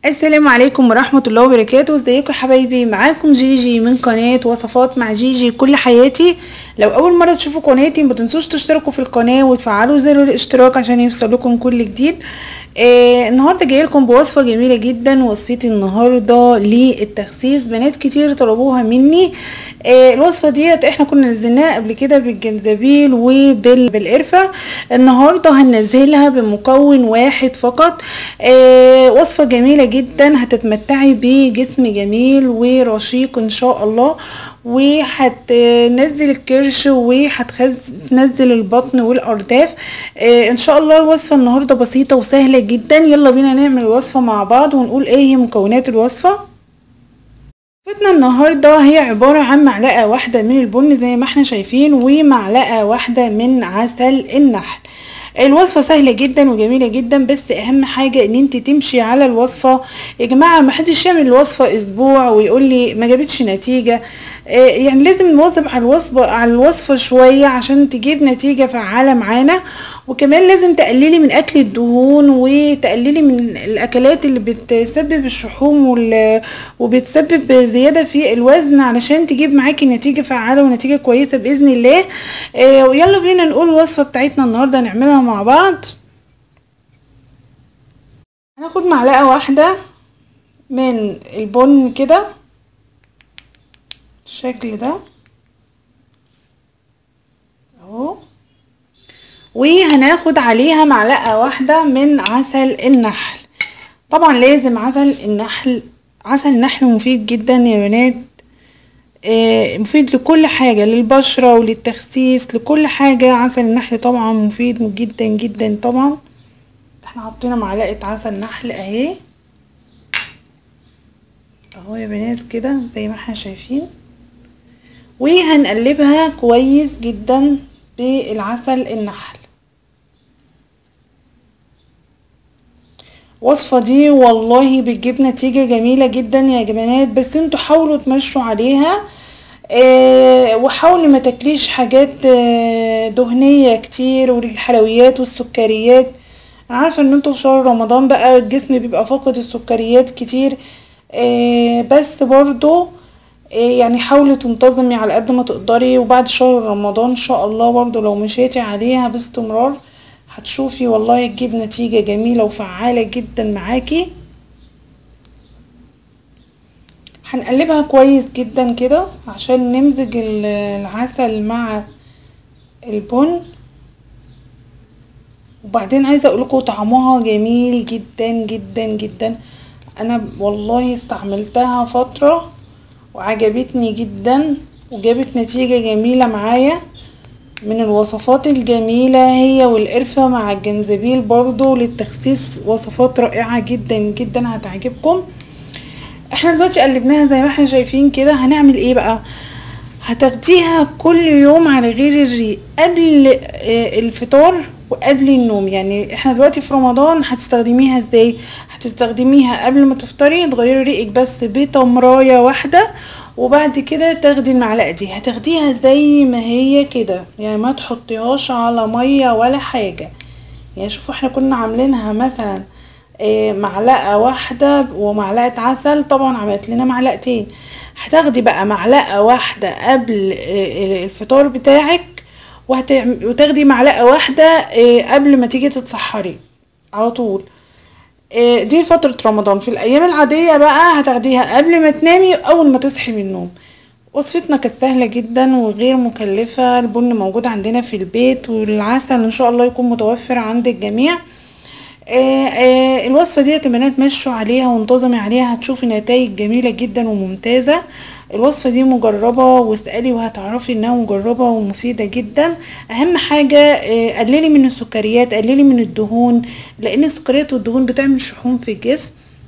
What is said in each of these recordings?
السلام عليكم ورحمة الله وبركاته ازيكم يا حبايبي معاكم جيجي من قناة وصفات مع جيجي كل حياتي لو اول مرة تشوفوا قناتي ما تنسوش تشتركوا في القناة وتفعلوا زر الاشتراك عشان يوصلكم كل جديد آه النهاردة جاي لكم بوصفة جميلة جدا وصفتي النهاردة للتخسيس بنات كتير طلبوها مني آه الوصفة ديت احنا كنا نزلناها قبل كده بالجنزبيل وبالقرفة النهاردة هننزلها بمكون واحد فقط آه وصفة جميلة جدا هتتمتعي بجسم جميل ورشيق ان شاء الله وهتنزل الكرش وهتنزل البطن والارداف آه ان شاء الله الوصفة النهاردة بسيطة وسهلة جدا يلا بينا نعمل الوصفة مع بعض ونقول ايه هي مكونات الوصفة وصفتنا النهاردة هي عبارة عن معلقة واحدة من البن زي ما احنا شايفين ومعلقة واحدة من عسل النحل الوصفه سهله جدا وجميله جدا بس اهم حاجه ان انت تمشي على الوصفه يا جماعه ما حدش يعمل الوصفه اسبوع ويقول لي ما جابتش نتيجه يعني لازم نواظب على الوصفه على الوصفه شويه عشان تجيب نتيجه فعاله معانا وكمان لازم تقللي من اكل الدهون وتقللي من الاكلات اللي بتسبب الشحوم وبتسبب زياده في الوزن علشان تجيب معاكي نتيجه فعاله ونتيجه كويسه باذن الله ويلا بينا نقول الوصفه بتاعتنا النهارده نعملها مع بعض هناخد معلقه واحده من البن كده بالشكل ده اهو وهناخد عليها معلقه واحده من عسل النحل طبعا لازم عسل النحل عسل النحل مفيد جدا يا بنات آه مفيد لكل حاجة للبشرة وللتخسيس لكل حاجة عسل النحل طبعا مفيد جدا جدا طبعا احنا حطينا معلقة عسل نحل اهي اهو يا بنات كده زي ما احنا شايفين وهنقلبها كويس جدا بالعسل النحل الوصفة دي والله بتجيب نتيجة جميلة جدا يا بنات بس انتوا حاولوا تمشوا عليها اه وحاولي ما تاكليش حاجات اه دهنية كتير والحلويات والسكريات انا عارفة ان انتوا في شهر رمضان بقى الجسم بيبقى فاقد السكريات كتير اه بس برضو يعني حاولي تنتظمي على قد ما تقدري وبعد شهر رمضان ان شاء الله برضو لو مشيتي عليها باستمرار هتشوفي والله تجيب نتيجة جميلة وفعالة جدا معاكي هنقلبها كويس جدا كده عشان نمزج العسل مع البن وبعدين عايزه اقولكم طعمها جميل جدا جدا جدا انا والله استعملتها فتره وعجبتني جدا وجابت نتيجه جميله معايا من الوصفات الجميلة هي والقرفة مع الجنزبيل برضو للتخسيس وصفات رائعة جدا جدا هتعجبكم احنا دلوقتي قلبناها زي ما احنا شايفين كده هنعمل ايه بقى هتاخديها كل يوم على غير الريق قبل الفطار وقبل النوم يعني احنا دلوقتي في رمضان هتستخدميها ازاي هتستخدميها قبل ما تفطري تغيري ريقك بس بتمرايه واحده وبعد كده تاخدي المعلقه دي هتاخديها زي ما هي كده يعني ما تحطيهاش على ميه ولا حاجه يعني شوفوا احنا كنا عاملينها مثلا اه معلقه واحده ومعلقه عسل طبعا عملت لنا معلقتين هتاخدي بقى معلقه واحده قبل اه الفطار بتاعك وتاخدي معلقه واحده اه قبل ما تيجي تتسحري على طول دي فترة رمضان في الأيام العادية بقى هتاخديها قبل ما تنامي أول ما تصحي من النوم وصفتنا كانت سهلة جدا وغير مكلفة البن موجود عندنا في البيت والعسل إن شاء الله يكون متوفر عند الجميع آآ آآ الوصفة دي بنات مشوا عليها وانتظمي عليها هتشوفي نتائج جميلة جدا وممتازة الوصفة دي مجربة واسألي وهتعرفي انها مجربة ومفيدة جدا اهم حاجة قللي من السكريات قللي من الدهون لان السكريات والدهون بتعمل شحوم في الجسم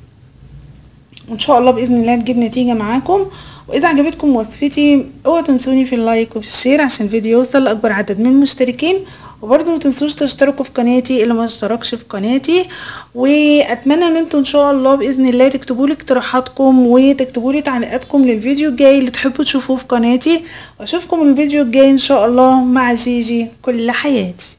وان شاء الله باذن الله تجيب نتيجة معاكم واذا عجبتكم وصفتي اوعوا تنسوني في اللايك وفي الشير عشان الفيديو يوصل لاكبر عدد من المشتركين وبرضه ما تنسوش تشتركوا في قناتي اللي ما اشتركش في قناتي واتمنى ان انتوا ان شاء الله باذن الله تكتبوا لي اقتراحاتكم وتكتبوا لي تعليقاتكم للفيديو الجاي اللي تحبوا تشوفوه في قناتي واشوفكم الفيديو الجاي ان شاء الله مع جيجي كل حياتي